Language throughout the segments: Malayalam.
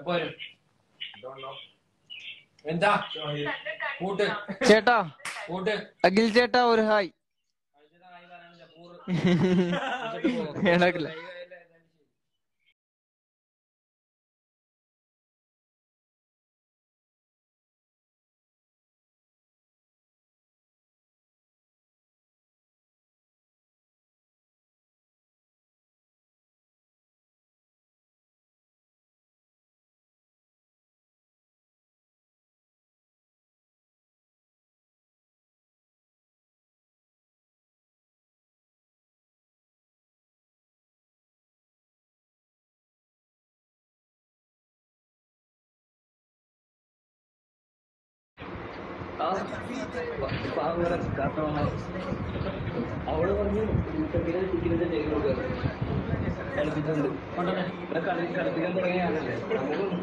പോരും എന്താ കൂട്ട് ചേട്ടാ കൂട്ട് അഖിൽ ചേട്ടാ ഒരു ഹായ് നടക്കില്ല അവള് പറഞ്ഞു ചെറുക്കിനെ കുട്ടികളുടെ ജയിലുണ്ട് കളിപ്പിച്ചിട്ടുണ്ട് കളി കളിപ്പിക്കാൻ തുടങ്ങിയ ആളല്ലേ നമുക്കും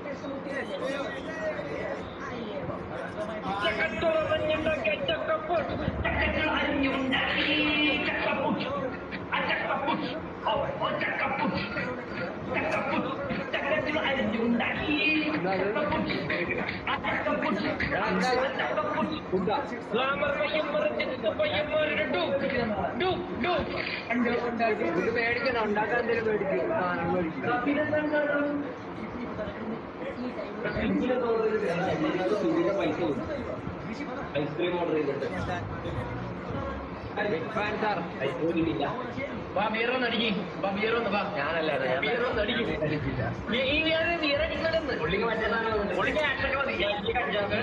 ഇത് മേടിക്കണം ഉണ്ടാക്കാൻ എന്തെങ്കിലും മേടിക്കും സാധനം മേടിക്കും ഐസ്ക്രീം ഓർഡർ ചെയ്തിട്ട് ഫാൻ സാർ ഐസ്ക്രീം കിട്ടില്ല വാ ബിയറൊന്ന് അടിക്ക് വാ ബിയറൊന്ന് വാ ഞാനല്ലാതെ ഞാൻ ബിയറൊന്ന് അടിക്ക് ഈ ബിയറ് ബിയർ അടിക്കണമെന്ന് പുള്ളിക്ക് മറ്റേ സാധനം പുള്ളിക്ക് ആക്ഷൊക്കെ മതി എനിക്ക് കഞ്ചാവ്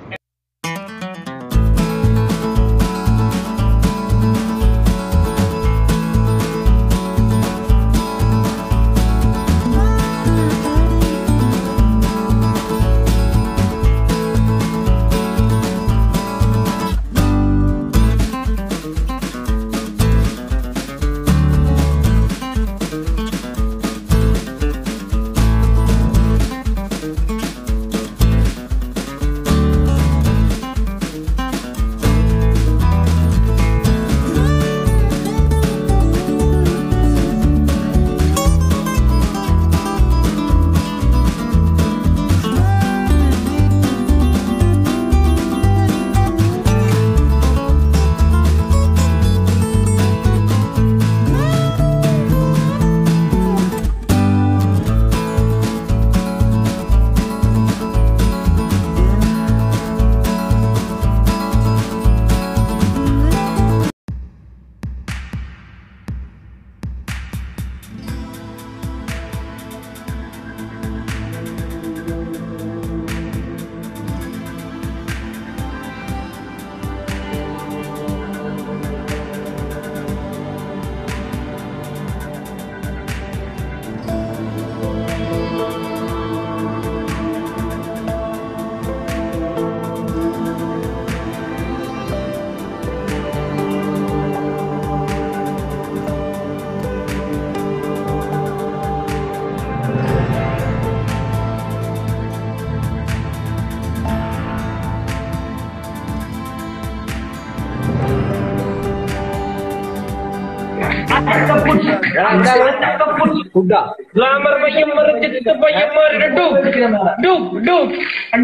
ഗ്ലാമർ പയ്യന്മാർ ചിത്ത പയ്യന്മാരുടെ ഡൂക്ക് ഡൂക്ക് ഡൂക്ക്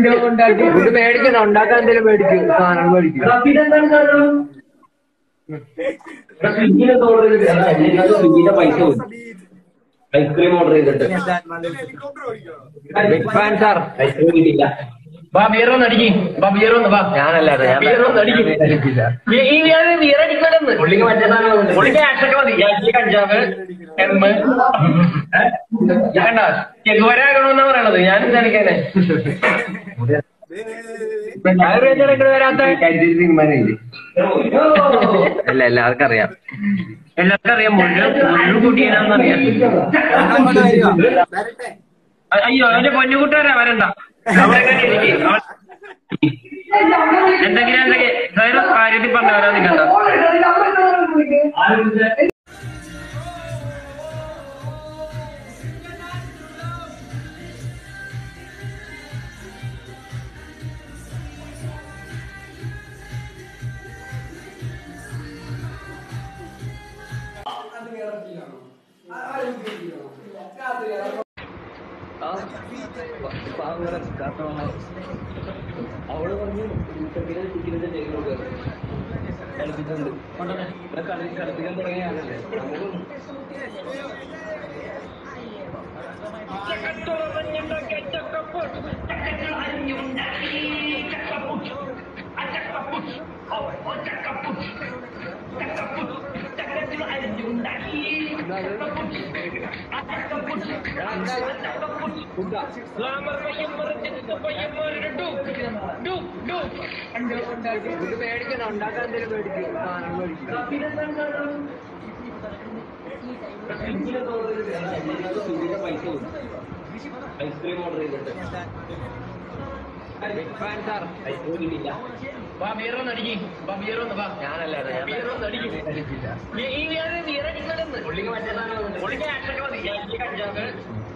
ഇത് മേടിക്കണം ഉണ്ടാക്കാൻ എന്തെങ്കിലും മേടിക്കും സാധനം മേടിക്കും സ്വിഗ്ഗിയിലൊക്കെ ഓർഡർ ചെയ്തിട്ട് സ്വിഗ്ഗിയുടെ പൈസ പോയി ഐസ്ക്രീം ഓർഡർ ചെയ്തിട്ട് ബിഗ് ഫാൻ സാർ ഐസ്ക്രീം കിട്ടില്ല വാ ബിയറൊന്ന് അടിക്ക് വാ ബിയറൊന്ന് വാ ഞാനല്ലാതെ ഞാൻ ബിയറൊന്ന് അടിക്ക് ഈ ബിയറ് ബിയർ അടിക്കണമെന്ന് പുള്ളിക്ക് മറ്റേ സാധനം പുള്ളിക്ക് ആക്ഷൊക്കെ മതി എനിക്ക് കഞ്ചാവ് എമ്മ് വേണ്ട ചെകുവരാകണമെന്നാ പറയണത് ഞാൻ എന്താ അടിക്കാനെ വരാത്ത അല്ല എല്ലാവർക്കും അറിയാം എല്ലാവർക്കും അറിയാം മുഴുവൻ മുഴുവൻ കുട്ടിയാണെന്നറിയാം അ- അയ്യോ അവന്റെ പൊന്നുകൂട്ടുകാരാ വരണ്ട അവിടെ തന്നെ ഇരിക്ക്. അവൻ- എന്തെങ്കിലും എന്തെങ്കിലും വേറെ കാര്യത്തിൽ പറഞ്ഞ വരാൻ നിൽക്കണ്ട പാവങ്ങളെ കാത്തവണ അവള് പറഞ്ഞു ടിക്കറ്റിന്റെ ടിക്കറ്റിന്റെ ചെക്ക് കൊടുക്കുക കളിപ്പിച്ചിട്ടുണ്ട് ഇവിടെ കളി കളിപ്പിക്കാൻ തുടങ്ങിയാണല്ലേ നമുക്കും ചക്കത്തുറഞ്ഞുണ്ടാക്കിയ ചക്കപ്പുട്ട് ചക്കത്തിൽ അരിഞ്ഞുണ്ടാക്കി ചക്കപ്പുട്ട് ആ ചക്കപ്പുട്ട് ഓ ഓ ചക്കപ്പുട്ട് ചക്കപ്പുട്ട് ചക്കത്തിൽ അരിഞ്ഞുണ്ടാക്കി ചക്കപ്പുട്ട് ആ ചക്കപ്പുട്ട് ആ ചക്കപ്പുട്ട് ഫുഡാ ഗ്ലാമർ പയ്യന്മാർ ചെത്ത് പയ്യന്മാരുടെ ഡൂക്ക് ഡൂക്ക് ഡൂക്ക് ഇത് മേടിക്കണം ഉണ്ടാക്കാൻ എന്തെങ്കിലും മേടിക്കും സാധനം മേടിക്കും പൈസ ഐസ്ക്രീം ഓർഡർ ചെയ്തിട്ട് ഐസ്ക്രീം കിട്ടില്ല വാ ബിയറൊന്ന് അടിക്ക് വാ ബിയറൊന്ന് വാ ഞാനല്ല ബിയറൊന്ന് അടിക്ക് ഈ ബിയർ ബിയർ അടിക്കണമെന്ന് പുള്ളിക്ക് മറ്റേ സാധനം പുള്ളിക്ക് ആക്ഷൻ മതി ഞാൻ അടിച്ചാൽ